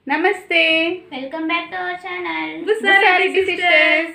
నమస్తే welcome back to our channel బుసారి sisters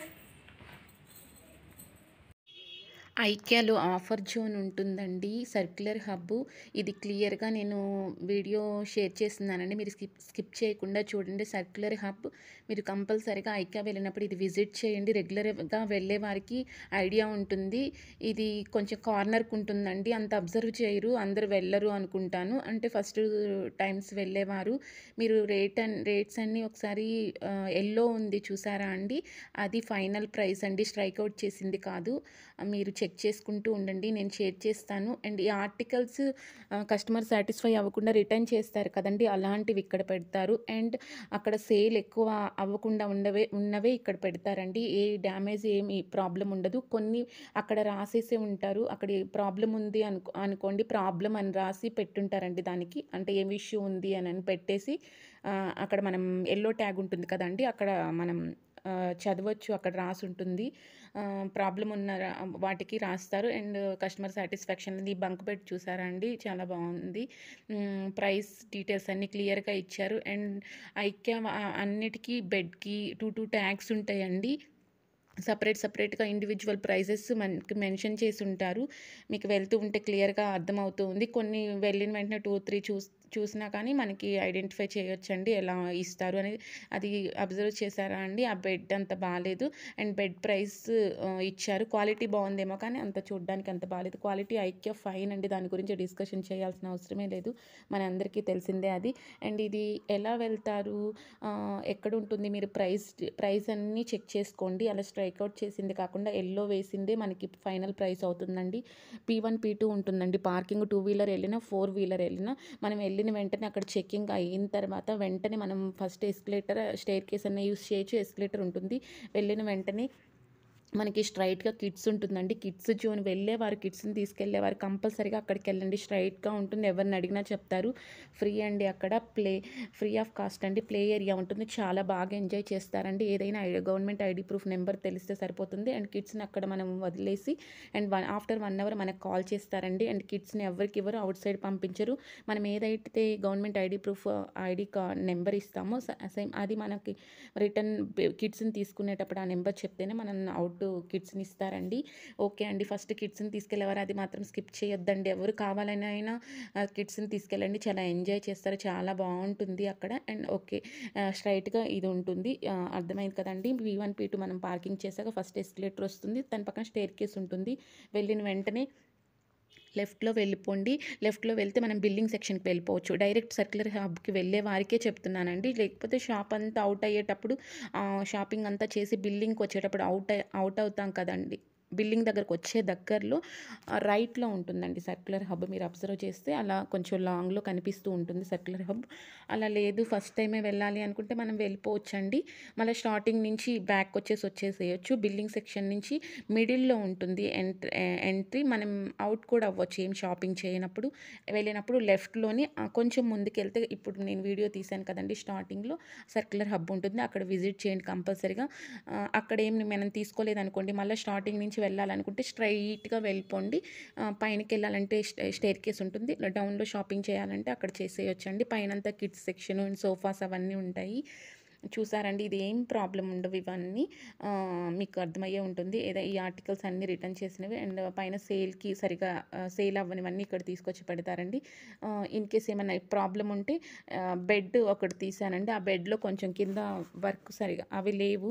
ఐక్యాలో ఆఫర్ జోన్ ఉంటుందండి సర్క్యులర్ హబ్ ఇది క్లియర్గా నేను వీడియో షేర్ చేస్తున్నానండి మీరు స్కిప్ స్కిప్ చేయకుండా చూడండి సర్క్యులర్ హబ్ మీరు కంపల్సరీగా ఐక్యా వెళ్ళినప్పుడు ఇది విజిట్ చేయండి రెగ్యులర్గా వెళ్ళే వారికి ఐడియా ఉంటుంది ఇది కొంచెం కార్నర్కి ఉంటుందండి అంత అబ్జర్వ్ చేయరు అందరు వెళ్ళరు అనుకుంటాను అంటే ఫస్ట్ టైమ్స్ వెళ్ళేవారు మీరు రేట్ అండ్ రేట్స్ అన్నీ ఒకసారి ఎల్లో ఉంది చూసారా అండి అది ఫైనల్ ప్రైస్ అండి స్ట్రైక్ అవుట్ చేసింది కాదు ఆ, మీరు చెక్ చేసుకుంటూ ఉండండి నేను షేర్ చేస్తాను అండ్ ఈ ఆర్టికల్స్ కస్టమర్ సాటిస్ఫై అవ్వకుండా రిటర్న్ చేస్తారు కదండి అలాంటివి ఇక్కడ పెడతారు అండ్ అక్కడ సేల్ ఎక్కువ అవ్వకుండా ఉండవే ఉన్నవే ఇక్కడ పెడతారండి ఏ డ్యామేజ్ ఏమి ప్రాబ్లం ఉండదు కొన్ని అక్కడ రాసేసే ఉంటారు అక్కడ ప్రాబ్లం ఉంది అనుకో అనుకోండి ప్రాబ్లం అని రాసి పెట్టుంటారండి దానికి అంటే ఏం ఇష్యూ ఉంది అని అని పెట్టేసి ఆ, అక్కడ మనం ఎల్లో ట్యాగ్ ఉంటుంది కదండి అక్కడ మనం ఆ, చదవచ్చు అక్కడ రాసి ఉంటుంది ప్రాబ్లం ఉన్న రా- వాటికి రాస్తారు అండ్ కస్టమర్ సాటిస్ఫాక్షన్ ఇది బంక్ బెడ్ చూసారా అండి చాలా బాగుంది ప్రైస్ డీటెయిల్స్ అన్నీ క్లియర్గా ఇచ్చారు అండ్ ఐక్య అన్నిటికీ బెడ్కి టూ టూ ట్యాగ్స్ ఉంటాయండి సపరేట్ సపరేట్గా ఇండివిజువల్ ప్రైజెస్ మనకి మెన్షన్ చేసి ఉంటారు మీకు వెళ్తూ ఉంటే క్లియర్గా అర్థమవుతూ ఉంది కొన్ని వెళ్ళిన వెంటనే టూ త్రీ చూస్ చూసినా కానీ మనకి ఐడెంటిఫై చేయొచ్చండి ఎలా ఇస్తారు అనేది అది అబ్జర్వ్ చేశారా అండి ఆ బెడ్ అంత బాగాలేదు అండ్ బెడ్ ప్రైస్ ఇచ్చారు క్వాలిటీ బాగుందేమో కానీ అంత చూడడానికి అంత బాగాలేదు క్వాలిటీ ఐక్య ఫైన్ అండి దాని గురించి డిస్కషన్ చేయాల్సిన అవసరమే లేదు మన అందరికీ తెలిసిందే అది అండ్ ఇది ఎలా వెళ్తారు ఆ, ఎక్కడ ఉంటుంది మీరు ప్రైస్ ప్రైస్ అన్నీ చెక్ చేసుకోండి అలా స్ట్రైక్అవుట్ చేసింది కాకుండా ఎల్లో వేసిందే మనకి ఫైనల్ ప్రైస్ అవుతుందండి పీ వన్ పీ టూ ఉంటుందండి పార్కింగ్ టూ వీలర్ వెళ్ళినా ఫోర్ వీలర్ వెళ్ళినా మనం వెళ్ళిన వెంటనే అక్కడ చెక్కింగ్ అయిన తర్వాత వెంటనే మనం ఫస్ట్ ఎస్కలేటర్ స్టేర్ కేస్ అన్న యూస్ చేయొచ్చు ఎస్కలేటర్ ఉంటుంది వెళ్ళిన వెంటనే మనకి స్ట్రైట్గా కిడ్స్ ఉంటుందండి కిడ్స్ జోన్ వెళ్ళే వారు కిడ్స్ని తీసుకెళ్లే వారు కంపల్సరీగా అక్కడికి వెళ్ళండి స్ట్రైట్గా ఉంటుంది ఎవరిని అడిగినా చెప్తారు ఫ్రీ అండి అక్కడ ప్లే ఫ్రీ ఆఫ్ కాస్ట్ అండి ప్లే ఏరియా ఉంటుంది చాలా బాగా ఎంజాయ్ చేస్తారండి ఏదైనా ID government ID proof number తెలిస్తే సరిపోతుంది అండ్ కిడ్స్ని అక్కడ మనం వదిలేసి and one after one hour మనకు కాల్ చేస్తారండి అండ్ కిడ్స్ని ఎవరికి ఎవరు అవుట్ సైడ్ పంపించరు మనం ఏదైతే గవర్నమెంట్ ఐడి ప్రూఫ్ ఐడి కా నెంబర్ ఇస్తామో సేమ్ అది మనకి రిటర్న్ కిడ్స్ని తీసుకునేటప్పుడు ఆ నెంబర్ చెప్తేనే మనం అవుట్ కిడ్స్ని ఇస్తారండి ఓకే అండి ఫస్ట్ కిడ్స్ని తీసుకెళ్ళేవారు అది మాత్రం స్కిప్ చేయొద్దండి ఎవరు కావాలని అయినా కిడ్స్ని తీసుకెళ్ళండి చాలా ఎంజాయ్ చేస్తారు చాలా బాగుంటుంది అక్కడ అండ్ ఓకే స్ట్రైట్గా ఇది ఉంటుంది ఆ, అర్థమైంది కదండి వీ వన్ పీ టూ మనం పార్కింగ్ చేశాక ఫస్ట్ ఎస్కలేటర్ వస్తుంది దాని పక్కన స్టేర్ కేస్ ఉంటుంది వెళ్ళిన వెంటనే లెఫ్ట్లో వెళ్ళిపోండి లెఫ్ట్లో వెళ్తే మనం బిల్డింగ్ సెక్షన్కి వెళ్ళిపోవచ్చు డైరెక్ట్ సర్క్యులర్ హబ్కి వెళ్ళే వారికే చెప్తున్నానండి లేకపోతే షాప్ అంతా అవుట్ అయ్యేటప్పుడు షాపింగ్ అంతా చేసి బిల్డింగ్కి వచ్చేటప్పుడు అవుట్ అవుట్ అవుతాం కదండి బిల్డింగ్ దగ్గరకు వచ్చే దగ్గరలో ఆ, రైట్లో ఉంటుందండి సర్క్యులర్ హబ్ మీరు అబ్జర్వ్ చేస్తే అలా కొంచెం లాంగ్లో కనిపిస్తూ ఉంటుంది సర్క్యులర్ హబ్ అలా లేదు ఫస్ట్ టైమే వెళ్ళాలి అనుకుంటే మనం వెళ్ళిపోవచ్చండి మళ్ళీ స్టార్టింగ్ నుంచి బ్యాక్ వచ్చేసి వచ్చేసేయచ్చు బిల్డింగ్ సెక్షన్ నుంచి మిడిల్లో ఉంటుంది ఎంట్రీ ఎంట్రీ మనం అవుట్ కూడా అవ్వచ్చు ఏం షాపింగ్ చేయనప్పుడు వెళ్ళినప్పుడు లెఫ్ట్లోని కొంచెం ముందుకెళ్తే ఇప్పుడు నేను వీడియో తీశాను కదండి స్టార్టింగ్లో సర్క్యులర్ హబ్ ఉంటుంది అక్కడ విజిట్ చేయండి కంపల్సరీగా ఆ, అక్కడ ఏం మనం తీసుకోలేదు అనుకోండి మళ్ళీ స్టార్టింగ్ నుంచి వెళ్ళాలనుకుంటే స్ట్రైట్గా వెళ్ళిపోండి ఆ, పైనకి వెళ్ళాలంటే స్టేర్ కేస్ ఉంటుంది డౌన్లో షాపింగ్ చేయాలంటే అక్కడ చేసేయొచ్చండి పైన అంతా కిడ్స్ సెక్షన్ అండ్ సోఫాస్ అవన్నీ ఉంటాయి చూసారండి ఇది ఏం ప్రాబ్లం ఉండవు ఇవన్నీ ఆ, మీకు అర్థమయ్యే ఉంటుంది ఏదో ఈ ఆర్టికల్స్ అన్నీ రిటర్న్ చేసినవి అండ్ పైన సేల్కి సరిగా సేల్ అవ్వనివన్నీ ఇక్కడ తీసుకొచ్చి పెడతారండి ఇన్ కేస్ ఏమైనా ప్రాబ్లం ఉంటే బెడ్ ఒకటి తీసానండి ఆ బెడ్లో కొంచెం కింద వర్క్ సరిగా అవి లేవు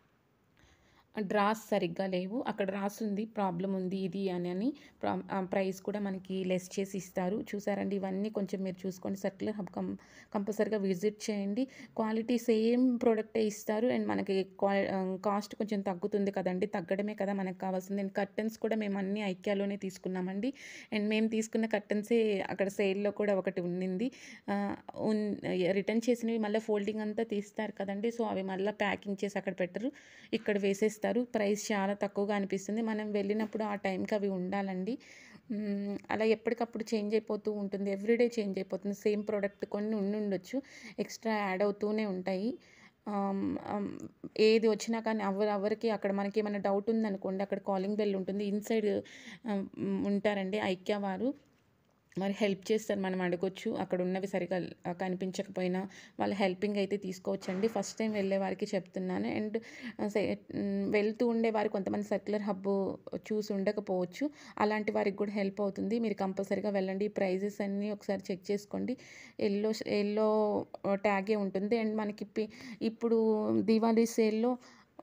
డ్రాస్ సరిగ్గా లేవు అక్కడ రాసుంది ప్రాబ్లం ఉంది ఇది అని అని ప్రా- ఆ ప్రైస్ కూడా మనకి లెస్ చేసి ఇస్తారు చూసారండి ఇవన్నీ కొంచెం మీరు చూసుకోండి సర్క్యులర్ హబ్ కం కంపల్సరీగా విజిట్ చేయండి క్వాలిటీ సేమ్ ప్రోడక్టే ఇస్తారు అండ్ మనకి క్వా కాస్ట్ కొంచెం తగ్గుతుంది కదండి తగ్గడమే కదా మనకు కావాల్సింది అండ్ కర్టన్స్ కూడా మేము అన్ని ఐక్యాలోనే తీసుకున్నామండి అండ్ మేము తీసుకున్న కర్టన్సే అక్కడ సేల్లో కూడా ఒకటి ఉండింది ఆ, ఉన్ రిటర్న్ చేసినవి మళ్ళీ ఫోల్డింగ్ అంతా తీస్తారు కదండి సో అవి మళ్ళీ ప్యాకింగ్ చేసి అక్కడ పెట్టరు ఇక్కడ వేసేస్తారు ప్రైస్ చాలా తక్కువగా అనిపిస్తుంది మనం వెళ్ళినప్పుడు ఆ టైంకి అవి ఉండాలండి మ్మ్, అలా ఎప్పటికప్పుడు చేంజ్ అయిపోతూ ఉంటుంది ఎవ్రీడే చేంజ్ అయిపోతుంది సేమ్ ప్రోడక్ట్ కొన్ని ఉండి ఉండొచ్చు ఎక్స్ట్రా యాడ్ అవుతూనే ఉంటాయి ఆమ్, ఆమ్, ఏది వచ్చినా కానీ ఎవరు ఎవరికి అక్కడ మనకి ఏమైనా డౌట్ ఉందనుకోండి అక్కడ కాలింగ్ బెల్ ఉంటుంది ఇన్సైడ్ ఉంటారండి ఐక్య వారు మరి హెల్ప్ చేస్తారు మనం అడగొచ్చు అక్కడ ఉన్నవి సరిగా ఆ, కనిపించకపోయినా వాళ్ళ హెల్పింగ్ అయితే తీసుకోవచ్చండి ఫస్ట్ టైం వెళ్ళే వారికి చెప్తున్నాను అండ్ వెళ్తూ ఉండే వారు కొంతమంది సర్క్యులర్ హబ్ చూసి ఉండకపోవచ్చు అలాంటి వారికి కూడా హెల్ప్ అవుతుంది మీరు కంపల్సరీగా వెళ్ళండి ఈ ప్రైజెస్ అన్నీ ఒకసారి చెక్ చేసుకోండి ఎల్లో ఎల్లో ట్యాగే ఉంటుంది అండ్ మనకి ఇప్పి- ఇప్పుడు దివాళీ సేల్లో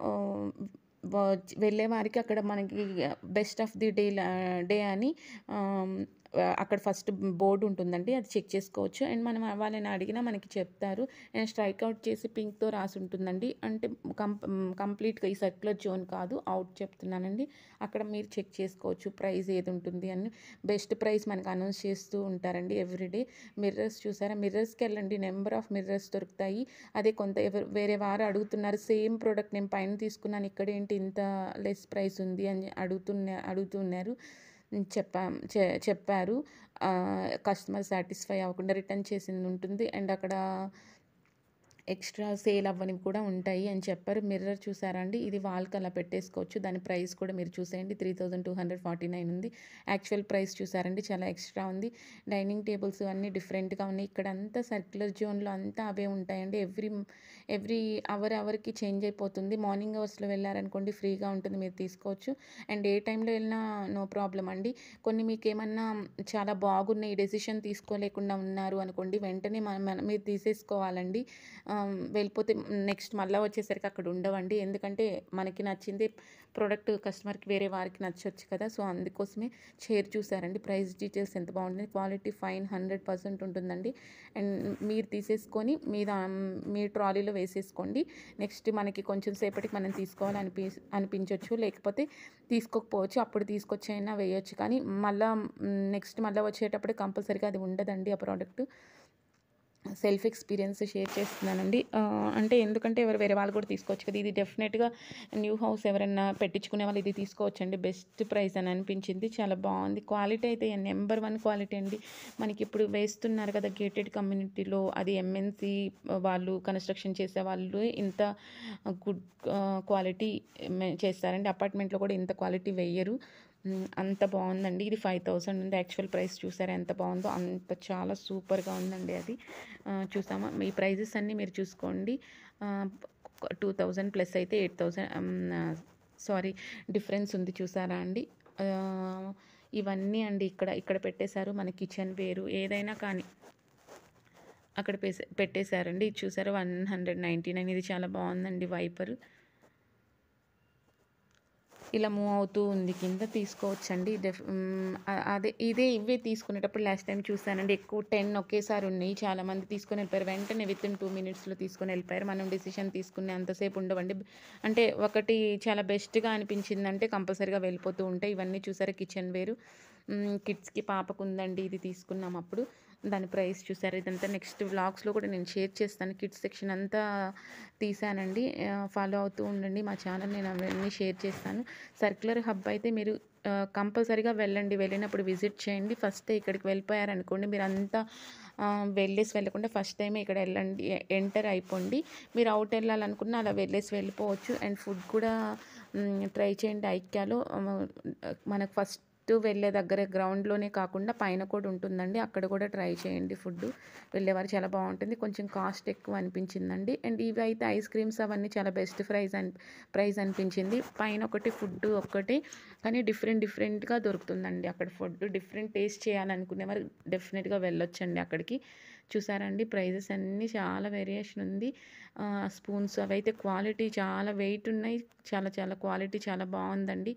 వెళ్ళే వారికి అక్కడ మనకి best of the day day అని ఆమ్, అక్కడ ఫస్ట్ బోర్డు ఉంటుందండి అది చెక్ చేసుకోవచ్చు అండ్ మనం వాళ్ళని అడిగినా మనకి చెప్తారు అండ్ స్ట్రైక్ అవుట్ చేసి పింక్తో రాసి ఉంటుందండి అంటే కం కంప్లీట్గా ఈ సర్క్యులర్ జోన్ కాదు అవుట్ చెప్తున్నానండి అక్కడ మీరు చెక్ చేసుకోవచ్చు ప్రైస్ ఏది ఉంటుంది అని బెస్ట్ ప్రైస్ మనకు అనౌన్స్ చేస్తూ ఉంటారండి ఎవ్రీడే మిర్రర్స్ చూసారా మిర్రర్స్కి వెళ్ళండి నెంబర్ ఆఫ్ మిర్రర్స్ దొరుకుతాయి అదే కొంత ఎవరు వేరే వారు అడుగుతున్నారు సేమ్ ప్రోడక్ట్ నేను పైన తీసుకున్నాను ఇక్కడ ఏంటి ఇంత లెస్ ప్రైస్ ఉంది అని అడుగుతున్న అడుగుతున్నారు చెప్పా చె- చెప్పారు కస్టమర్ సాటిస్ఫై అవ్వకుండా రిటర్న్ చేసింది ఉంటుంది అండ్ అక్కడ ఎక్స్ట్రా సేల్ అవ్వనివి కూడా ఉంటాయి అని చెప్పారు మిర్రర్ చూసారా అండి ఇది వాల్కి అలా పెట్టేసుకోవచ్చు దాని ప్రైస్ కూడా మీరు చూసేయండి three thousand two hundred forty nine ఉంది యాక్చువల్ ప్రైస్ చూసారండి చాలా ఎక్స్ట్రా ఉంది డైనింగ్ టేబుల్స్ అన్నీ డిఫరెంట్గా ఉన్నాయి ఇక్కడ అంతా సర్క్యులర్ జోన్లో అంతా అవే ఉంటాయండి ఎవ్రీ ఎవ్రీ అవర్ అవర్కి చేంజ్ అయిపోతుంది మార్నింగ్ అవర్స్లో వెళ్ళారనుకోండి ఫ్రీగా ఉంటుంది మీరు తీసుకోవచ్చు అండ్ ఏ టైంలో వెళ్ళినా నో ప్రాబ్లం అండి కొన్ని మీకు ఏమన్నా చాలా బాగున్నాయి డెసిషన్ తీసుకోలేకుండా ఉన్నారు అనుకోండి వెంటనే మన మన- మీరు తీసేసుకోవాలండి ఆమ్, వెళ్ళిపోతే నెక్స్ట్ మళ్ళీ వచ్చేసరికి అక్కడ ఉండవండి ఎందుకంటే మనకి నచ్చింది ప్రోడక్ట్ కస్టమర్కి వేరే వారికి నచ్చొచ్చు కదా సో అందుకోసమే చైర్ చూసారండి ప్రైస్ డీటెయిల్స్ ఎంత బాగుంటుంది క్వాలిటీ ఫైన్ హండ్రెడ్ పర్సెంట్ ఉంటుందండి అండ్ మీరు తీసేసుకొని మీ దా మీ ట్రాలీలో వేసేసుకోండి నెక్స్ట్ మనకి కొంచెం సేపటికి మనం తీసుకోవాలి అనిపి అనిపించవచ్చు లేకపోతే తీసుకోకపోవచ్చు అప్పుడు తీసుకొచ్చి అయినా వేయొచ్చు కానీ మళ్ళీ నెక్స్ట్ మళ్ళీ వచ్చేటప్పుడు కంపల్సరీగా అది ఉండదండి ఆ ప్రోడక్ట్ సెల్ఫ్ ఎక్స్పీరియన్స్ షేర్ చేస్తున్నానండి ఆ, అంటే ఎందుకంటే ఎవరు వేరే వాళ్ళు కూడా తీసుకోవచ్చు కదా ఇది డెఫినెట్గా న్యూ హౌస్ ఎవరైనా పెట్టించుకునే వాళ్ళు ఇది తీసుకోవచ్చండి బెస్ట్ ప్రైస్ అని అనిపించింది చాలా బాగుంది క్వాలిటీ అయితే నెంబర్ వన్ క్వాలిటీ అండి మనకి ఇప్పుడు వేస్తున్నారు కదా గేటెడ్ కమ్యూనిటీలో అది ఎంఎన్సి వాళ్ళు కన్స్ట్రక్షన్ చేసే వాళ్ళు ఇంత గుడ్ క్వాలిటీ చేస్తారండి అపార్ట్మెంట్లో కూడా ఇంత క్వాలిటీ వేయరు మ్, అంత బాగుందండి ఇది ఫైవ్ థౌసండ్ ఉంది యాక్చువల్ ప్రైస్ చూసారా ఎంత బాగుందో అంత చాలా సూపర్గా ఉందండి అది ఆ, చూసామా మీ ప్రైజెస్ అన్నీ మీరు చూసుకోండి టూ థౌజండ్ ప్లస్ అయితే ఎయిట్ థౌజండ్ సారీ డిఫరెన్స్ ఉంది చూసారా అండి ఆ, ఇవన్నీ అండి ఇక్కడ ఇక్కడ పెట్టేశారు మన కిచెన్ వేరు ఏదైనా కానీ అక్కడ పేసే పెట్టేశారండి ఇది చూసారా వన్ హండ్రెడ్ నైంటీ నైన్ ఇది చాలా బాగుందండి వైపర్ ఇలా మూవ్ అవుతూ ఉంది కింద తీసుకోవచ్చండి డెఫ్ మ్, అ- అదే ఇదే ఇవే తీసుకునేటప్పుడు లాస్ట్ టైం చూసానండి ఎక్కువ టెన్ ఒకేసారి ఉన్నాయి చాలా మంది తీసుకొని వెళ్ళిపోయారు వెంటనే విత్ ఇన్ టూ మినిట్స్లో తీసుకొని వెళ్ళిపోయారు మనం డిసిషన్ తీసుకునే అంతసేపు ఉండవండి అంటే ఒకటి చాలా బెస్ట్గా అనిపించిందంటే కంపల్సరీగా వెళ్ళిపోతూ ఉంటాయి ఇవన్నీ చూసారా కిచెన్ వేరు కిడ్స్కి పాపకు ఉందండి ఇది తీసుకున్నాం అప్పుడు దాని ప్రైస్ చూసారు ఇదంతా నెక్స్ట్ వ్లాగ్స్లో కూడా నేను షేర్ చేస్తాను కిడ్స్ సెక్షన్ అంతా తీసానండి ఫాలో అవుతూ ఉండండి మా ఛానల్ నేను అవన్నీ షేర్ చేస్తాను సర్క్యులర్ హబ్ అయితే మీరు కంపల్సరీగా వెళ్ళండి వెళ్ళినప్పుడు విజిట్ చేయండి ఫస్ట్ ఇక్కడికి వెళ్ళిపోయారనుకోండి మీరు అంతా ఆ, వెళ్ళేసి వెళ్ళకుండా ఫస్ట్ టైం ఇక్కడ వెళ్ళండి ఎంటర్ అయిపోండి మీరు అవుట్ వెళ్ళాలనుకున్న అలా వెళ్ళేసి వెళ్ళిపోవచ్చు అండ్ ఫుడ్ కూడా ట్రై చేయండి ఐక్యాలో ఆ, మనకు ఫస్ట్ వెళ్ళే దగ్గర గ్రౌండ్లోనే కాకుండా పైన కూడా ఉంటుందండి అక్కడ కూడా ట్రై చేయండి ఫుడ్ వెళ్ళేవారు చాలా బాగుంటుంది కొంచెం కాస్ట్ ఎక్కువ అనిపించిందండి అండ్ ఇవి అయితే ఐస్ క్రీమ్స్ అవన్నీ చాలా బెస్ట్ ప్రైస్ అని ప్రైస్ అనిపించింది పైన ఒకటి ఫుడ్ ఒక్కటి కానీ డిఫరెంట్ డిఫరెంట్గా దొరుకుతుందండి అక్కడ ఫుడ్ డిఫరెంట్ టేస్ట్ చేయాలనుకునే వారు డెఫినెట్గా వెళ్ళొచ్చండి అక్కడికి చూసారండి ప్రైజెస్ అన్నీ చాలా వేరియేషన్ ఉంది స్పూన్స్ అవి అయితే క్వాలిటీ చాలా వెయిట్ ఉన్నాయి చాలా చాలా క్వాలిటీ చాలా బాగుందండి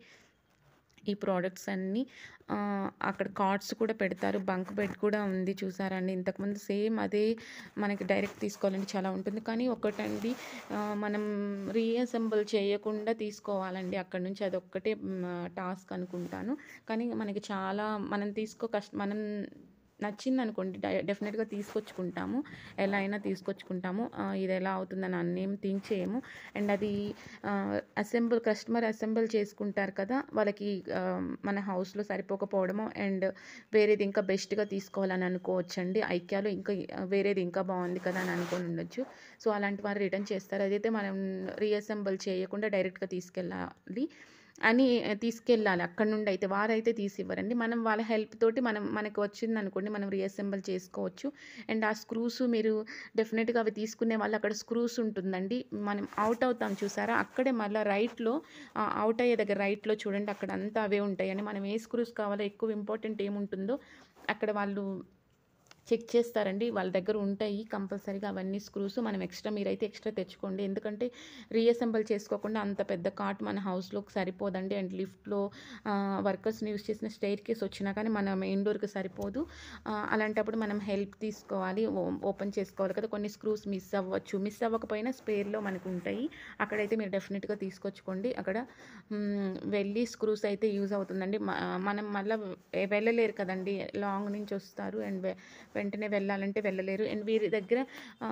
ఈ ప్రోడక్ట్స్ అన్నీ ఆ, అక్కడ కార్డ్స్ కూడా పెడతారు బంక్ బెడ్ కూడా ఉంది చూసారండి ఇంతకుముందు సేమ్ అదే మనకి డైరెక్ట్ తీసుకోవాలండి చాలా ఉంటుంది కానీ ఒకటండి ఆ, మనం రీఅసెంబుల్ చేయకుండా తీసుకోవాలండి అక్కడ నుంచి అదొక్కటే టాస్క్ అనుకుంటాను కానీ మనకి చాలా మనం తీసుకో కష్ట మనం నచ్చింది అనుకోండి డెఫినెట్గా తీసుకొచ్చుకుంటాము ఎలా అయినా తీసుకొచ్చుకుంటాము ఆ, ఇది ఎలా అవుతుందని అన్నేం థింక్ చేయము అండ్ అది అసెంబుల్ కస్టమర్ అసెంబుల్ చేసుకుంటారు కదా వాళ్ళకి ఆ, మన హౌస్లో సరిపోకపోవడము అండ్ వేరేది ఇంకా బెస్ట్గా తీసుకోవాలని అనుకోవచ్చండి ఐక్యాలో ఇంకా వేరేది ఇంకా బాగుంది కదా అని అనుకొని ఉండొచ్చు సో అలాంటి వారు రిటర్న్ చేస్తారు అదైతే మనం రీఅసెంబుల్ చేయకుండా డైరెక్ట్గా తీసుకెళ్ళాలి అని తీసుకెళ్ళాలి అక్కడ నుండి అయితే వారైతే తీసి ఇవ్వరండి మనం వాళ్ళ హెల్ప్ తోటి మనం మనకు వచ్చింది అనుకోండి మనం రీఅసెంబుల్ చేసుకోవచ్చు అండ్ ఆ స్క్రూస్ మీరు డెఫినెట్గా అవి తీసుకునే వాళ్ళు అక్కడ స్క్రూస్ ఉంటుందండి మనం అవుట్ అవుతాం చూసారా అక్కడే మళ్ళీ రైట్లో అవుట్ అయ్యే దగ్గర రైట్లో చూడండి అక్కడ అంతా అవే ఉంటాయని మనం ఏ స్క్రూస్ కావాలో ఎక్కువ ఇంపార్టెంట్ ఏముంటుందో అక్కడ వాళ్ళు చెక్ చేస్తారండి వాళ్ళ దగ్గర ఉంటాయి కంపల్సరీగా అవన్నీ స్క్రూస్ మనం ఎక్స్ట్రా మీరైతే ఎక్స్ట్రా తెచ్చుకోండి ఎందుకంటే రీఅసెంబుల్ చేసుకోకుండా అంత పెద్ద కాట్ మన హౌస్లోకి సరిపోదండి అండ్ లిఫ్ట్లో వర్కర్స్ని యూస్ చేసిన స్టైర్ కేస్ వచ్చినా కానీ మన మెయిన్ డోర్కి సరిపోదు ఆ, అలాంటప్పుడు మనం హెల్ప్ తీసుకోవాలి ఓ- ఓపెన్ చేసుకోవాలి కదా కొన్ని స్క్రూస్ మిస్ అవ్వచ్చు మిస్ అవ్వకపోయినా స్పేర్లో మనకు ఉంటాయి అక్కడైతే మీరు డెఫినెట్గా తీసుకొచ్చుకోండి అక్కడ మ్, వెళ్ళి స్క్రూస్ అయితే యూజ్ అవుతుందండి మ- మనం మళ్ళీ వెళ్ళలేరు కదండి లాంగ్ నుంచి వస్తారు అండ్ వె- వెంటనే వెళ్ళాలంటే వెళ్ళలేరు అండ్ వీరి దగ్గర ఆ,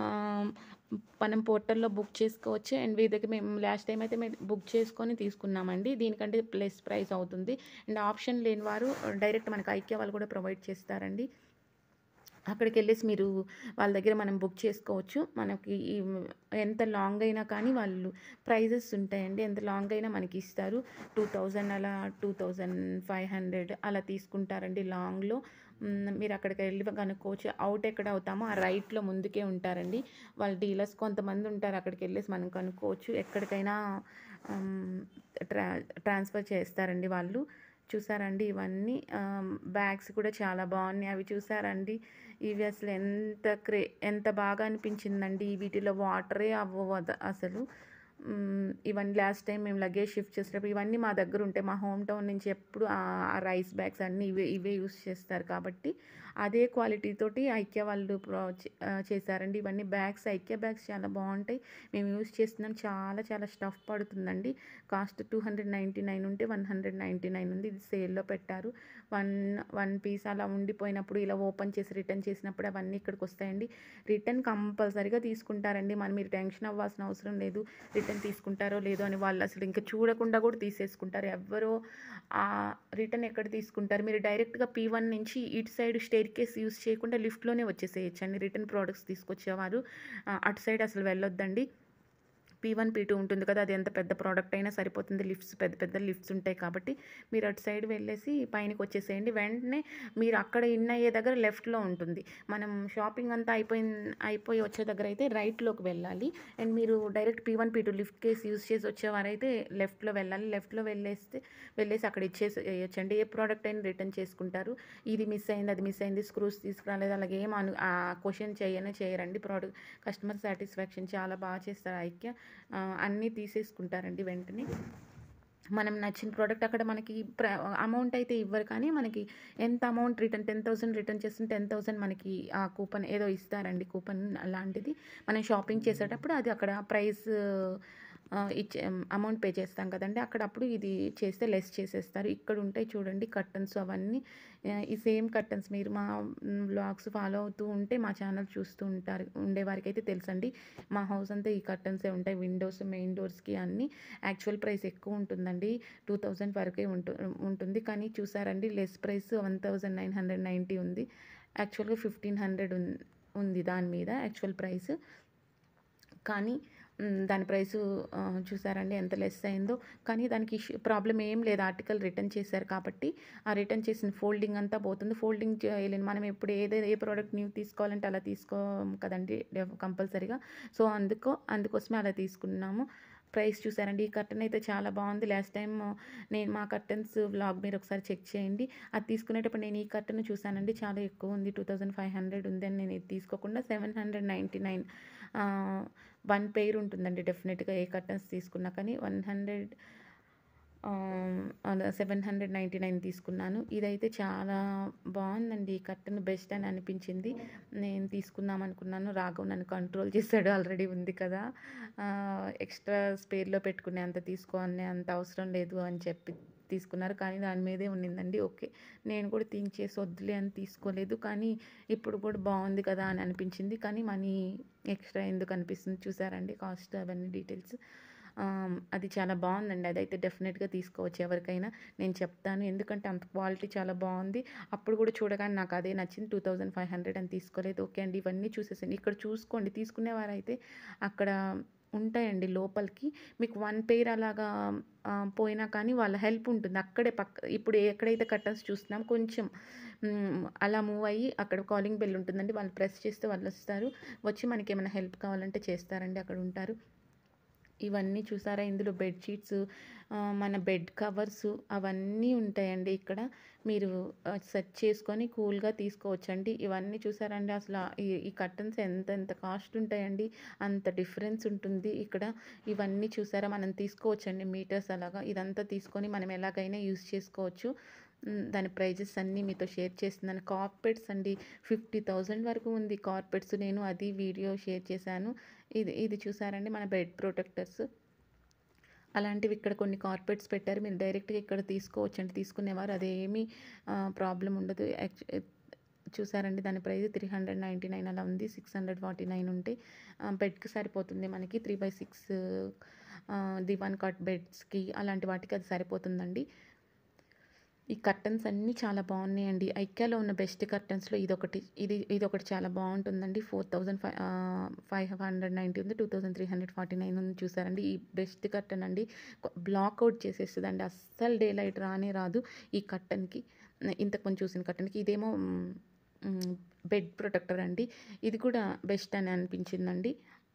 మనం పోర్టల్లో బుక్ చేసుకోవచ్చు అండ్ వీరి దగ్గర మేము లాస్ట్ టైం అయితే మేము బుక్ చేసుకొని తీసుకున్నామండి దీనికంటే ప్లస్ ప్రైస్ అవుతుంది అండ్ ఆప్షన్ లేని వారు డైరెక్ట్ మనకి ఐక్య వాళ్ళు కూడా ప్రొవైడ్ చేస్తారండి అక్కడికి వెళ్ళేసి మీరు వాళ్ళ దగ్గర మనం బుక్ చేసుకోవచ్చు మనకి ఈ ఎంత లాంగ్ అయినా కానీ వాళ్ళు ప్రైజెస్ ఉంటాయండి ఎంత లాంగ్ అయినా మనకి ఇస్తారు టూ థౌజండ్ అలా టూ థౌజండ్ ఫైవ్ హండ్రెడ్ అలా తీసుకుంటారండి లాంగ్లో మ్, మీరు అక్కడికి వెళ్ళి కనుక్కోవచ్చు అవుట్ ఎక్కడ అవుతామో ఆ రైట్లో ముందుకే ఉంటారండి వాళ్ళ డీలర్స్ కొంతమంది ఉంటారు అక్కడికి వెళ్ళేసి మనం కనుక్కోవచ్చు ఎక్కడికైనా మ్, ట్రా ట్రాన్స్ఫర్ చేస్తారండి వాళ్ళు చూసారండి ఇవన్నీ బ్యాగ్స్ కూడా చాలా బాగున్నాయి అవి చూసారండి ఇవి అసలు ఎంత క్రే ఎంత బాగా అనిపించిందండి వీటిలో వాటరే అవ్వవు అద- అసలు మ్, ఇవన్నీ లాస్ట్ టైం మేము లగేజ్ షిఫ్ట్ చేసేటప్పుడు ఇవన్నీ మా దగ్గర ఉంటాయి మా హోమ్ టౌన్ నుంచి ఎప్పుడు ఆ రైస్ బ్యాగ్స్ అన్నీ ఇవే ఇవే యూస్ చేస్తారు కాబట్టి అదే క్వాలిటీ తోటి ఐక్య వాళ్ళు ప్రో చే- ఆ, చేశారండి ఇవన్నీ బ్యాగ్స్ ఐక్య బ్యాగ్స్ చాలా బాగుంటాయి మేము యూస్ చేస్తున్నాం చాలా చాలా స్టఫ్ పడుతుందండి cost two hundred ninety nine ఉంటే వన్ హండ్రెడ్ నైంటీ నైన్ ఉంది ఇది సేల్లో పెట్టారు వన్ వన్ పీస్ అలా ఉండిపోయినప్పుడు ఇలా ఓపెన్ చేసి రిటర్న్ చేసినప్పుడు అవన్నీ ఇక్కడికి వస్తాయండి రిటర్న్ కంపల్సరీగా తీసుకుంటారండి మనం మీరు టెన్షన్ అవ్వాల్సిన అవసరం లేదు రిటర్న్ తీసుకుంటారో లేదో అని వాళ్ళు అసలు ఇంకా చూడకుండా కూడా తీసేసుకుంటారు ఎవరో రిటర్న్ ఎక్కడ తీసుకుంటారు మీరు డైరెక్ట్గా పీ వన్ నుంచి ఇటు సైడ్ స్టేర్ కేస్ యూస్ చేయకుండా లిఫ్ట్లోనే వచ్చేసేయచ్చండి రిటర్న్ ప్రోడక్ట్స్ తీసుకొచ్చేవారు ఆ, అటు సైడ్ అసలు వెళ్ళొద్దండి పీ వన్ పీ టూ ఉంటుంది కదా అది ఎంత పెద్ద ప్రోడక్ట్ అయినా సరిపోతుంది లిఫ్ట్స్ పెద్ద పెద్ద లిఫ్ట్స్ ఉంటాయి కాబట్టి మీరు అటు సైడ్ వెళ్ళేసి పైనకి వచ్చేసేయండి వెంటనే మీరు అక్కడ ఇన్ అయ్యే దగ్గర లెఫ్ట్లో ఉంటుంది మనం షాపింగ్ అంతా అయిపోయిన అయిపోయి వచ్చే దగ్గర అయితే రైట్లోకి వెళ్ళాలి అండ్ మీరు direct P one P two lift case use చేసి వచ్చేవారైతే లెఫ్ట్లో వెళ్ళాలి లెఫ్ట్లో వెళ్ళేస్తే వెళ్ళేసి అక్కడ ఇచ్చేసి వేయచ్చండి ఏ ప్రోడక్ట్ అయినా రిటర్న్ చేసుకుంటారు ఇది మిస్ అయింది అది మిస్ అయింది స్క్రూస్ తీసుకురాలేదు అలాగే ఏం అను ఆ క్వశ్చన్ చేయనే చేయరండి ప్రోడక్ట్ కస్టమర్ సాటిస్ఫాక్షన్ చాలా బాగా చేస్తారు ఐక్య ఆ, అన్నీ తీసేసుకుంటారండి వెంటనే మనం నచ్చిన ప్రోడక్ట్ అక్కడ మనకి ప్ర అమౌంట్ అయితే ఇవ్వరు కానీ మనకి ఎంత amount return ten thousand return చేస్తే టెన్ థౌసండ్ మనకి ఆ కూపన్ ఏదో ఇస్తారండి కూపన్ అలాంటిది మనం షాపింగ్ చేసేటప్పుడు అది అక్కడ ప్రైస్ ఇచ్చే అమౌంట్ పే చేస్తాం కదండి అక్కడ అప్పుడు ఇది చేస్తే లెస్ చేసేస్తారు ఇక్కడ ఉంటాయి చూడండి కర్టన్స్ అవన్నీ ఆ, ఈ సేమ్ కర్టన్స్ మీరు మా బ్లాగ్స్ ఫాలో అవుతూ ఉంటే మా ఛానల్ చూస్తూ ఉంటారు ఉండేవారికి అయితే తెలుసండి మా హౌస్ అంతా ఈ కర్టన్సే ఉంటాయి విండోస్ మెయిన్ డోర్స్కి అన్నీ యాక్చువల్ ప్రైస్ ఎక్కువ ఉంటుందండి టూ థౌజండ్ వరకే ఉంటు ఉంటుంది కానీ చూసారండి less price one thousand nine hundred ninety ఉంది యాక్చువల్గా ఫిఫ్టీన్ హండ్రెడ్ ఉంది దాని మీద యాక్చువల్ ప్రైస్ కానీ మ్, దాని ప్రైస్ ఆ, చూసారండి ఎంత లెస్ అయిందో కానీ దానికి ప్రాబ్లం ఏం లేదు ఆర్టికల్ రిటర్న్ చేశారు కాబట్టి ఆ రిటర్న్ చేసిన ఫోల్డింగ్ అంతా పోతుంది ఫోల్డింగ్ చేయలేను మనం ఎప్పుడు ఏదైతే ఏ ప్రోడక్ట్ న్యూ తీసుకోవాలంటే అలా తీసుకోం కదండి కంపల్సరీగా సో అందుకో అందుకోసమే అలా తీసుకున్నాము ప్రైస్ చూసారండి ఈ కర్టన్ అయితే చాలా బాగుంది లాస్ట్ టైం నేను మా కర్టన్స్ వ్లాగ్ మీరు ఒకసారి చెక్ చేయండి అది తీసుకునేటప్పుడు నేను ఈ కర్టన్ చూసానండి చాలా ఎక్కువ ఉంది టూ థౌజండ్ ఫైవ్ హండ్రెడ్ ఉంది అని నేను ఇది తీసుకోకుండా seven hundred ninety nine one pair ఉంటుందండి డెఫినెట్గా ఏ కర్టన్స్ తీసుకున్నా కానీ one hundred seven hundred ninety nine తీసుకున్నాను ఇదైతే చాలా బాగుందండి ఈ కర్టన్ బెస్ట్ అని అనిపించింది నేను తీసుకుందాం అనుకున్నాను రాఘవ్ నన్ను కంట్రోల్ చేశాడు ఆల్రెడీ ఉంది కదా ఎక్స్ట్రా స్పేర్లో పెట్టుకునే అంత తీసుకోవాలనే అంత అవసరం లేదు అని చెప్పి తీసుకున్నారు కానీ దాని మీదే ఉండిందండి ఓకే నేను కూడా థింక్ చేసి వద్దులే అని తీసుకోలేదు కానీ ఇప్పుడు కూడా బాగుంది కదా అని అనిపించింది కానీ మనీ ఎక్స్ట్రా ఎందుకు అనిపిస్తుంది చూసారండి కాస్ట్ అవన్నీ డీటెయిల్స్ ఆమ్, అది చాలా బాగుందండి అదైతే డెఫినెట్గా తీసుకోవచ్చు ఎవరికైనా నేను చెప్తాను ఎందుకంటే అంత క్వాలిటీ చాలా బాగుంది అప్పుడు కూడా చూడగానే నాకు అదే నచ్చింది టూ థౌజండ్ ఫైవ్ హండ్రెడ్ అని తీసుకోలేదు ఓకే అండి ఇవన్నీ చూసేసాను ఇక్కడ చూసుకోండి తీసుకునేవారైతే అక్కడ ఉంటాయండి లోపలికి మీకు వన్ పెయిర్ అలాగా ఆ, పోయినా కానీ వాళ్ళ హెల్ప్ ఉంటుంది అక్కడే పక్క ఇప్పుడు ఎక్కడైతే కర్టన్స్ చూస్తున్నాం కొంచెం మ్, అలా మూవ్ అయ్యి అక్కడ కాలింగ్ బెల్ ఉంటుందండి వాళ్ళు ప్రెస్ చేస్తే వాళ్ళు వస్తారు వచ్చి మనకి ఏమైనా హెల్ప్ కావాలంటే చేస్తారండి అక్కడ ఉంటారు ఇవన్నీ చూసారా ఇందులో బెడ్షీట్స్ మన బెడ్ కవర్స్ అవన్నీ ఉంటాయండి ఇక్కడ మీరు సెర్చ్ చేసుకొని కూల్గా తీసుకోవచ్చండి ఇవన్నీ చూసారండి అసలు ఆ- ఈ ఈ కర్టన్స్ ఎంత ఎంత కాస్ట్ ఉంటాయండి అంత డిఫరెన్స్ ఉంటుంది ఇక్కడ ఇవన్నీ చూసారా మనం తీసుకోవచ్చండి మీటర్స్ అలాగా ఇదంతా తీసుకొని మనం ఎలాగైనా యూస్ చేసుకోవచ్చు మ్, దాని ప్రైజెస్ అన్నీ మీతో షేర్ చేస్తున్నాను కార్పెట్స్ అండి ఫిఫ్టీ థౌజండ్ వరకు ఉంది కార్పెట్స్ నేను అది వీడియో షేర్ చేశాను ఇది ఇది చూసారండి మన బెడ్ ప్రొటెక్టర్స్ అలాంటివి ఇక్కడ కొన్ని కార్పెట్స్ పెట్టారు మీరు డైరెక్ట్గా ఇక్కడ తీసుకోవచ్చు అంటే తీసుకునేవారు అదేమీ ప్రాబ్లం ఉండదు యాక్చు- చూసారండి దాని price three hundred ninety nine అలా ఉంది సిక్స్ హండ్రెడ్ ఫార్టీ నైన్ ఉంటే బెడ్కి సరిపోతుంది మనకి three by six divan cot బెడ్స్కి అలాంటి వాటికి అది సరిపోతుందండి ఈ కర్టన్స్ అన్నీ చాలా బాగున్నాయండి ఐక్యాలో ఉన్న బెస్ట్ కర్టన్స్లో ఇదొకటి ఇది ఇది ఒకటి చాలా బాగుంటుందండి four thousand five five hundred ninety ఉంది two thousand three hundred forty nine ఉంది చూసారండి ఈ బెస్ట్ కర్టన్ అండి బ్లాక్ అవుట్ చేసేస్తుందండి అస్సలు డే లైట్ రానే రాదు ఈ కర్టన్కి ఇంతకు ముందు చూసిన కర్టన్కి ఇదేమో బెడ్ ప్రొటెక్టర్ అండి ఇది కూడా బెస్ట్ అని అనిపించిందండి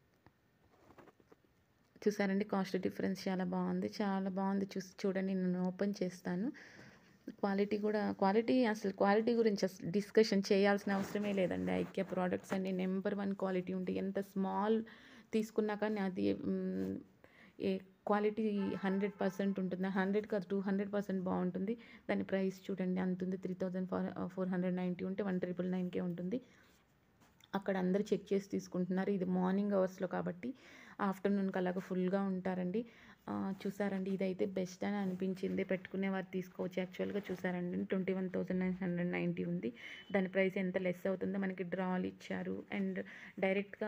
చూసారండి కాస్ట్ డిఫరెన్స్ చాలా బాగుంది చాలా బాగుంది చూసి చూడండి నేను ఓపెన్ చేస్తాను క్వాలిటీ కూడా క్వాలిటీ అసలు క్వాలిటీ గురించి అసలు డిస్కషన్ చేయాల్సిన అవసరమే లేదండి ఐక్య ప్రోడక్ట్స్ అన్ని నెంబర్ వన్ క్వాలిటీ ఉంటాయి ఎంత స్మాల్ తీసుకున్నా కానీ అది మ్, ఏ క్వాలిటీ హండ్రెడ్ పర్సెంట్ ఉంటుంది హండ్రెడ్ కాదు టూ హండ్రెడ్ పర్సెంట్ బాగుంటుంది దాని ప్రైస్ చూడండి అంత ఉంది three thousand four four hundred ninety ఉంటే వన్ ట్రిపుల్ నైన్కే ఉంటుంది అక్కడ అందరు చెక్ చేసి తీసుకుంటున్నారు ఇది మార్నింగ్ అవర్స్లో కాబట్టి ఆఫ్టర్నూన్కి అలాగ ఫుల్గా ఉంటారండి ఆ, చూసారండి ఇదైతే బెస్ట్ అని అనిపించింది పెట్టుకునే వారు తీసుకోవచ్చు యాక్చువల్గా చూసారండి twenty one thousand nine hundred ninety ఉంది దాని ప్రైస్ ఎంత లెస్ అవుతుందో మనకి డ్రాలు ఇచ్చారు అండ్ డైరెక్ట్గా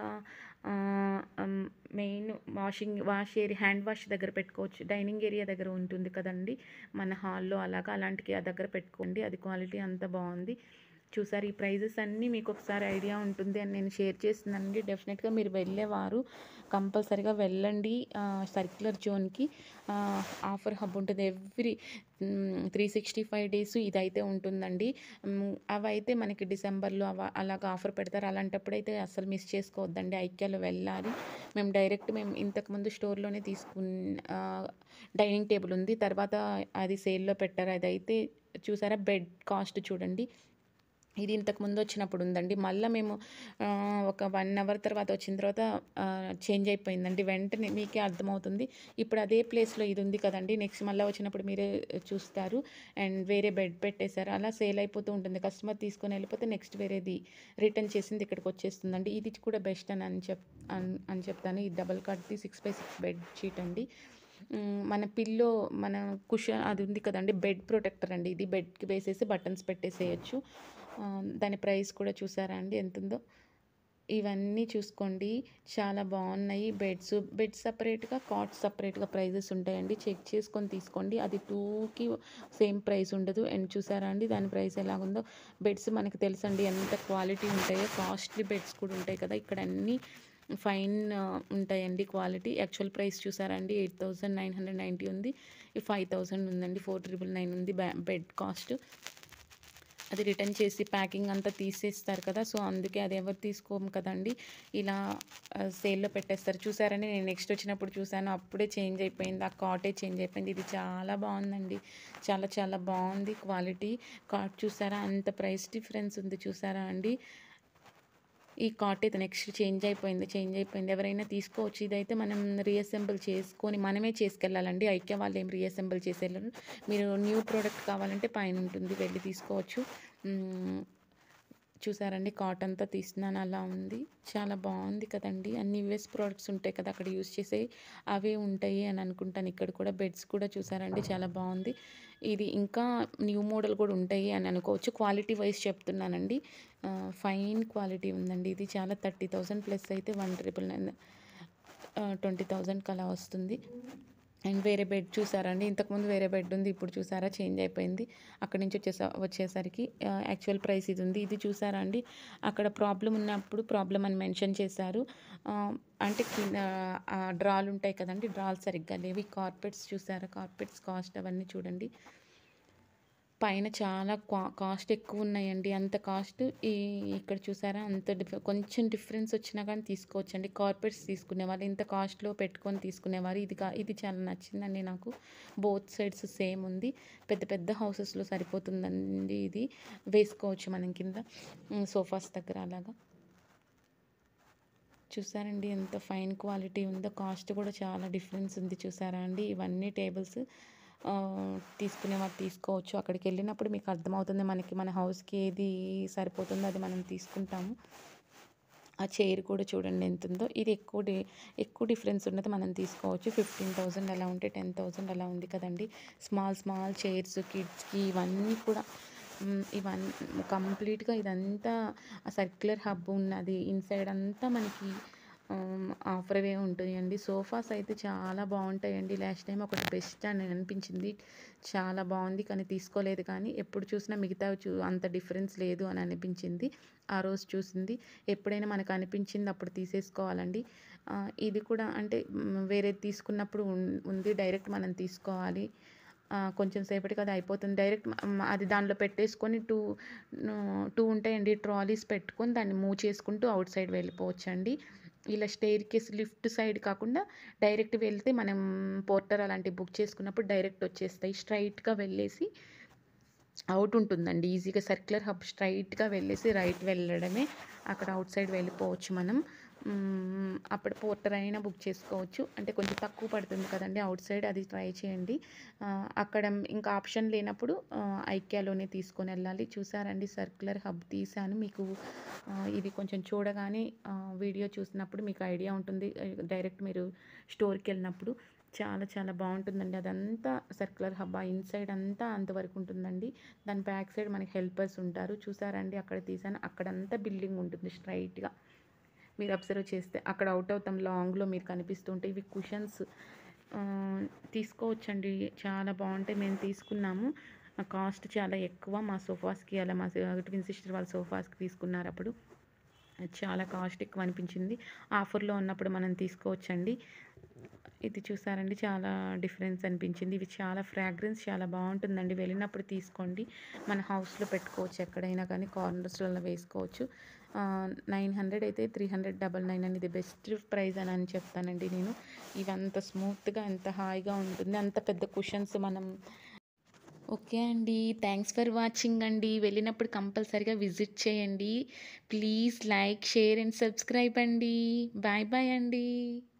main washing wash area hand wash దగ్గర పెట్టుకోవచ్చు డైనింగ్ ఏరియా దగ్గర ఉంటుంది కదండి మన హాల్లో అలాగా అలాంటికి ఆ దగ్గర పెట్టుకోండి అది క్వాలిటీ అంత బాగుంది చూసారు ఈ ప్రైజెస్ అన్నీ మీకు ఒకసారి ఐడియా ఉంటుంది అని నేను షేర్ చేస్తున్నానండి డెఫినెట్గా మీరు వెళ్ళేవారు కంపల్సరీగా వెళ్ళండి సర్క్యులర్ జోన్కి ఆఫర్ హబ్ ఉంటుంది every three sixty five days ఇదైతే ఉంటుందండి మ్, అవైతే మనకి డిసెంబర్లో అవ అలాగ ఆఫర్ పెడతారు అలాంటప్పుడు అయితే అసలు మిస్ చేసుకోవద్దండి ఐక్యాలో వెళ్ళాలి మేము డైరెక్ట్ మేము ఇంతకుముందు స్టోర్లోనే తీసుకున్న డైనింగ్ టేబుల్ ఉంది తర్వాత అది సేల్లో పెట్టారు అదైతే చూసారా బెడ్ కాస్ట్ చూడండి ఇది ఇంతకు ముందు వచ్చినప్పుడు ఉందండి మళ్ళీ మేము ఆ, ఒక వన్ అవర్ తర్వాత వచ్చిన తర్వాత చేంజ్ అయిపోయిందండి వెంటనే మీకే అర్థమవుతుంది ఇప్పుడు అదే ప్లేస్లో ఇది ఉంది కదండి నెక్స్ట్ మళ్ళీ వచ్చినప్పుడు మీరే చూస్తారు అండ్ వేరే బెడ్ పెట్టేశారు అలా సేల్ అయిపోతూ ఉంటుంది కస్టమర్ తీసుకొని వెళ్ళిపోతే నెక్స్ట్ వేరేది రిటర్న్ చేసింది ఇక్కడికి వచ్చేస్తుందండి ఇది కూడా బెస్ట్ అని అని చెప్ అన్- అని చెప్తాను ఈ డబల్ కార్డ్ది six by six bed sheet అండి మ్, మన పిల్లో మన కుషన్ అది ఉంది కదండి బెడ్ ప్రొటెక్టర్ అండి ఇది బెడ్కి వేసేసి బటన్స్ పెట్టేసేయచ్చు ఆ, దాని ప్రైస్ కూడా చూసారా అండి ఎంత ఉందో ఇవన్నీ చూసుకోండి చాలా బాగున్నాయి బెడ్స్ బెడ్ సపరేట్గా కాట్ సపరేట్గా ప్రైజెస్ ఉంటాయండి చెక్ చేసుకొని తీసుకోండి అది టూకి సేమ్ ప్రైస్ ఉండదు అండ్ చూసారా అండి దాని ప్రైస్ ఎలాగుందో బెడ్స్ మనకు తెలుసండి ఎంత క్వాలిటీ ఉంటాయో కాస్ట్లీ బెడ్స్ కూడా ఉంటాయి కదా ఇక్కడ అన్నీ ఫైన్ ఉంటాయండి క్వాలిటీ యాక్చువల్ ప్రైస్ చూసారండి eight thousand nine hundred ninety ఉంది ఈ ఫైవ్ థౌజండ్ ఉందండి ఫోర్ ట్రిపుల్ నైన్ ఉంది బెడ్ కాస్ట్ అది రిటర్న్ చేసి ప్యాకింగ్ అంతా తీసేస్తారు కదా సో అందుకే అది ఎవరు తీసుకోము కదండి ఇలా సేల్లో పెట్టేస్తారు చూసారని నేను నెక్స్ట్ వచ్చినప్పుడు చూసాను అప్పుడే చేంజ్ అయిపోయింది ఆ కాటే చేంజ్ అయిపోయింది ఇది చాలా బాగుందండి చాలా చాలా బాగుంది క్వాలిటీ కాట్ చూసారా అంత ప్రైస్ డిఫరెన్స్ ఉంది చూసారా అండి ఈ కాట్ అయితే నెక్స్ట్ చేంజ్ అయిపోయింది చేంజ్ అయిపోయింది ఎవరైనా తీసుకోవచ్చు ఇదైతే మనం రీఅసెంబుల్ చేసుకొని మనమే చేసుకెళ్ళాలండి ఐక్య వాళ్ళు ఏం రీఅసెంబుల్ చేసేళ్ళరు మీరు న్యూ ప్రోడక్ట్ కావాలంటే పైన ఉంటుంది వెళ్ళి తీసుకోవచ్చు మ్మ్. చూసారండి కాట్ అంతా తీస్తున్నాను అలా ఉంది చాలా బాగుంది కదండి అన్ని యూఎస్ ప్రోడక్ట్స్ ఉంటాయి కదా అక్కడ యూస్ చేసే అవే ఉంటాయి అని అనుకుంటాను ఇక్కడ కూడా బెడ్స్ కూడా చూసారండి చాలా బాగుంది ఇది ఇంకా న్యూ మోడల్ కూడా ఉంటాయి అని అనుకోవచ్చు క్వాలిటీ వైజ్ చెప్తున్నానండి ఆ, ఫైన్ క్వాలిటీ ఉందండి ఇది చాలా థర్టీ థౌజండ్ ప్లస్ అయితే వన్ ట్రిపుల్ నైన్ ట్వంటీ థౌజండ్కి అలా వస్తుంది అండ్ వేరే బెడ్ చూసారండి ఇంతకుముందు వేరే బెడ్ ఉంది ఇప్పుడు చూసారా చేంజ్ అయిపోయింది అక్కడి నుంచి వచ్చేసా వచ్చేసరికి యాక్చువల్ ప్రైస్ ఇది ఉంది ఇది చూసారా అండి అక్కడ ప్రాబ్లం ఉన్నప్పుడు ప్రాబ్లం అని మెన్షన్ చేశారు ఆ, అంటే కింద డ్రాలు ఉంటాయి కదండి డ్రాలు సరిగ్గా లేవు ఈ కార్పెట్స్ చూసారా కార్పెట్స్ కాస్ట్ అవన్నీ చూడండి పైన చాలా కా- కాస్ట్ ఎక్కువ ఉన్నాయండి అంత కాస్ట్ ఈ ఇక్కడ చూసారా అంత డిఫ కొంచెం డిఫరెన్స్ వచ్చినా కానీ తీసుకోవచ్చండి కార్పెట్స్ తీసుకునేవాళ్ళు ఇంత కాస్ట్లో పెట్టుకొని తీసుకునేవారు ఇది కా ఇది చాలా నచ్చిందండి నాకు బోత్ సైడ్స్ సేమ్ ఉంది పెద్ద పెద్ద హౌసెస్లో సరిపోతుందండి ఇది వేసుకోవచ్చు మనం కింద సోఫాస్ దగ్గర అలాగా చూసారండి ఎంత ఫైన్ క్వాలిటీ ఉందో కాస్ట్ కూడా చాలా డిఫరెన్స్ ఉంది చూసారా అండి ఇవన్నీ టేబుల్స్ తీసుకునే వాళ్ళు తీసుకోవచ్చు అక్కడికి వెళ్ళినప్పుడు మీకు అర్థమవుతుంది మనకి మన హౌస్కి ఏది సరిపోతుందో అది మనం తీసుకుంటాము ఆ చైర్ కూడా చూడండి ఎంత ఉందో ఇది ఎక్కువ డి ఎక్కువ డిఫరెన్స్ ఉన్నది మనం తీసుకోవచ్చు ఫిఫ్టీన్ థౌజండ్ అలా ఉంటే టెన్ థౌజండ్ అలా ఉంది కదండి స్మాల్ స్మాల్ చైర్స్ కిడ్స్కి ఇవన్నీ కూడా మ్, ఇవన్నీ కంప్లీట్గా ఇదంతా సర్క్యులర్ హబ్ ఉన్నది ఇన్సైడ్ అంతా మనకి ఆఫర్ అవే ఉంటాయండి సోఫాస్ అయితే చాలా బాగుంటాయండి లాస్ట్ టైం ఒకటి బెస్ట్ అని అనిపించింది చాలా బాగుంది కానీ తీసుకోలేదు కానీ ఎప్పుడు చూసినా మిగతా చూ అంత డిఫరెన్స్ లేదు అని అనిపించింది ఆ రోజు చూసింది ఎప్పుడైనా మనకు అనిపించింది అప్పుడు తీసేసుకోవాలండి ఆ, ఇది కూడా అంటే మ్, వేరేది తీసుకున్నప్పుడు ఉన్- ఉంది డైరెక్ట్ మనం తీసుకోవాలి ఆ, కొంచెం సేపటికి అది అయిపోతుంది డైరెక్ట్ మ- మ- అది దానిలో పెట్టేసుకొని టూ టూ ఉంటాయండి ట్రాలీస్ పెట్టుకొని దాన్ని మూవ్ చేసుకుంటూ అవుట్ సైడ్ వెళ్ళిపోవచ్చండి ఇలా స్టెయిర్ కేస్ లిఫ్ట్ సైడ్ కాకుండా డైరెక్ట్ వెళ్తే మనం పోర్టర్ అలాంటివి బుక్ చేసుకున్నప్పుడు డైరెక్ట్ వచ్చేస్తాయి స్ట్రైట్గా వెళ్ళేసి అవుట్ ఉంటుందండి ఈజీగా సర్క్యులర్ హబ్ స్ట్రైట్గా వెళ్ళేసి రైట్ వెళ్ళడమే అక్కడ అవుట్ సైడ్ వెళ్ళిపోవచ్చు మనం మ్మ్, అప్పుడు పోర్టర్ అయినా బుక్ చేసుకోవచ్చు అంటే కొంచెం తక్కువ పడుతుంది కదండి అవుట్ సైడ్ అది ట్రై చేయండి ఆ, అక్కడ ఇంకా ఆప్షన్ లేనప్పుడు ఆ, ఐక్యాలోనే తీసుకొని వెళ్ళాలి చూసారండి సర్క్యులర్ హబ్ తీసాను మీకు ఆ, ఇది కొంచెం చూడగానే ఆ, వీడియో చూసినప్పుడు మీకు ఐడియా ఉంటుంది డైరెక్ట్ మీరు స్టోర్కి వెళ్ళినప్పుడు చాలా చాలా బాగుంటుందండి అదంతా సర్క్యులర్ హబ్ ఆ ఇన్సైడ్ అంతా అంతవరకు ఉంటుందండి దాని బ్యాక్ సైడ్ మనకి హెల్పర్స్ ఉంటారు చూసారండి అక్కడ తీసాను అక్కడంతా బిల్డింగ్ ఉంటుంది స్ట్రైట్గా మీరు అబ్జర్వ్ చేస్తే అక్కడ అవుట్ అవుతాం లాంగ్లో మీరు కనిపిస్తుంటే ఇవి కుషన్స్ తీసుకోవచ్చండి చాలా బాగుంటాయి మేము తీసుకున్నాము ఆ కాస్ట్ చాలా ఎక్కువ మా సోఫాస్కి అలా మా ట్విన్ సిస్టర్ వాళ్ళ సోఫాస్కి తీసుకున్నారు అప్పుడు అది చాలా కాస్ట్ ఎక్కువ అనిపించింది ఆఫర్లో ఉన్నప్పుడు మనం తీసుకోవచ్చండి ఇది చూసారండి చాలా డిఫరెన్స్ అనిపించింది ఇవి చాలా ఫ్రాగ్రెన్స్ చాలా బాగుంటుందండి వెళ్ళినప్పుడు తీసుకోండి మన హౌస్లో పెట్టుకోవచ్చు ఎక్కడైనా కానీ కార్నర్స్లలో వేసుకోవచ్చు నైన్ హండ్రెడ్ అయితే త్రీ హండ్రెడ్ డబల్ నైన్ అనేది బెస్ట్ ప్రైస్ అని అని చెప్తానండి నేను ఇవి అంత స్మూత్గా ఎంత హాయిగా ఉంటుంది అంత పెద్ద కుషన్స్ మనం ఓకే అండి థ్యాంక్స్ ఫర్ వాచింగ్ అండి వెళ్ళినప్పుడు కంపల్సరిగా విజిట్ చేయండి please like share and subscribe అండి బాయ్ బాయ్ అండి